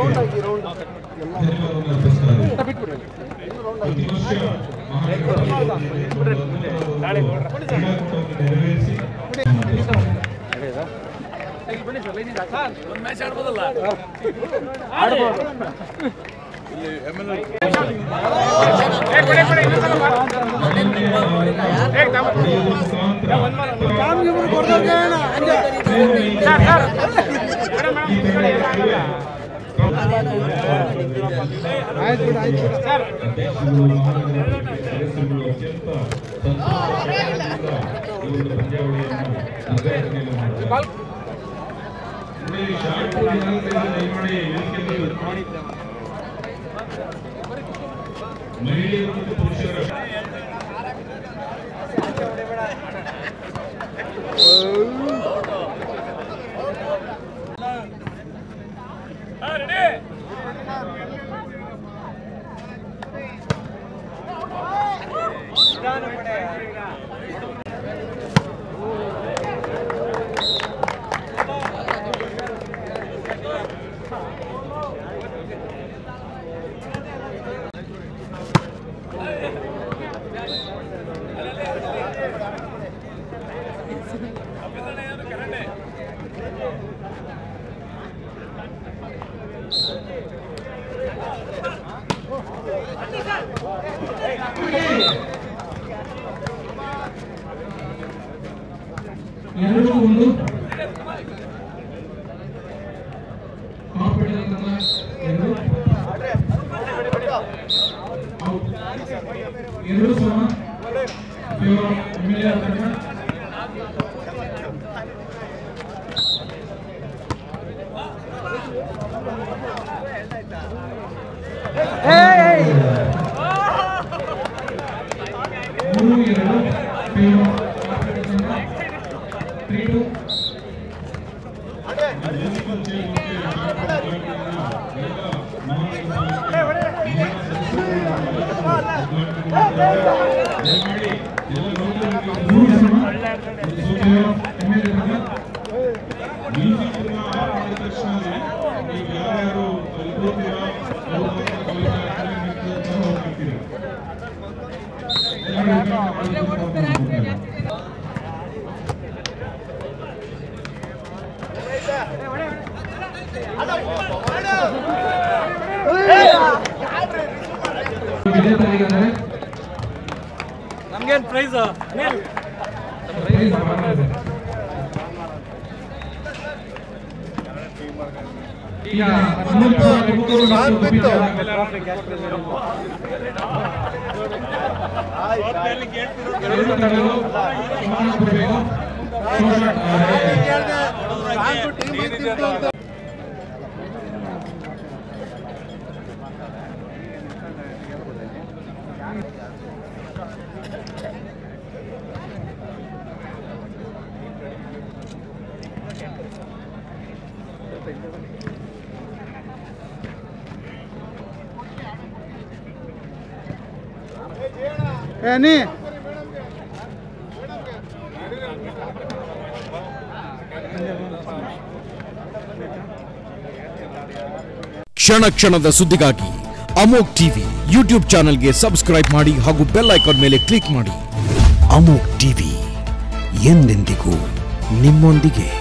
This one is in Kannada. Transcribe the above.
ಧನ್ಯವಾದವನ್ನು ಅರ್ಪಿಸ್ತಾರೆ ಪ್ರತಿ ವರ್ಷ ಮಹಾಕೂಟವನ್ನು ನೆರವೇರಿಸಿ ಸದಸ್ಯರುಗಳು ಅತ್ಯಂತ ಸಂತೋಷದಿಂದ ಈ ಒಂದು ಪಂದ್ಯಾವಳಿಯನ್ನು ಉದ್ಘಾಟನೆಯನ್ನು ಮಾಡಿದ್ದಾರೆ. ನೋಡಿ, ಶಾಂತಪುರ ನಗರದಿಂದ ದಯಮಾಡಿ ವೇದಿಕೆಯಲ್ಲಿ ಮಹಿಳೆಯರು ಮತ್ತು ಪುರುಷರ ಎರಡು ಒಂದು ಕಾಪಿಡಲ್ ತಂಡ ಎರಡು ಔಟ್. ಎರಡು ಸಮ ಫೇವರ್ ಎಮ್ಎಲ್ಎ ತಂಡ ಮೂರು ಎರಡು ಫೇವರ್ ಕಾಪಿಡಲ್ ತಂಡ ತ್ರೀ ಟು ವಿಜೇತರಾಗಿದ್ದಾರೆ ನಮ್ಗೇನ್ ಪ್ರೈಸ್ ಪ್ರೈಸ್ ಬರ್ತದೆ. ಈಗ ಹನುಮಂತ ತುಮಕೂರು ಮತ್ತು ಉಡುಪಿ ಎರಡು ತಂಡಗಳು ಸಮಾನ ಕೊಡಬೇಕು ಏನಿ ಕ್ಷಣ ಕ್ಷಣದ ಸುದ್ದಿಗಾಗಿ ಅಮೋಕ್ ಟಿವಿ ಯೂಟ್ಯೂಬ್ ಚಾನೆಲ್ಗೆ ಸಬ್ಸ್ಕ್ರೈಬ್ ಮಾಡಿ ಹಾಗೂ ಬೆಲ್ ಐಕಾನ್ ಮೇಲೆ ಕ್ಲಿಕ್ ಮಾಡಿ ಅಮೋಕ್ ಟಿವಿ ಎಂದೆಂದಿಗೂ ನಿಮ್ಮೊಂದಿಗೆ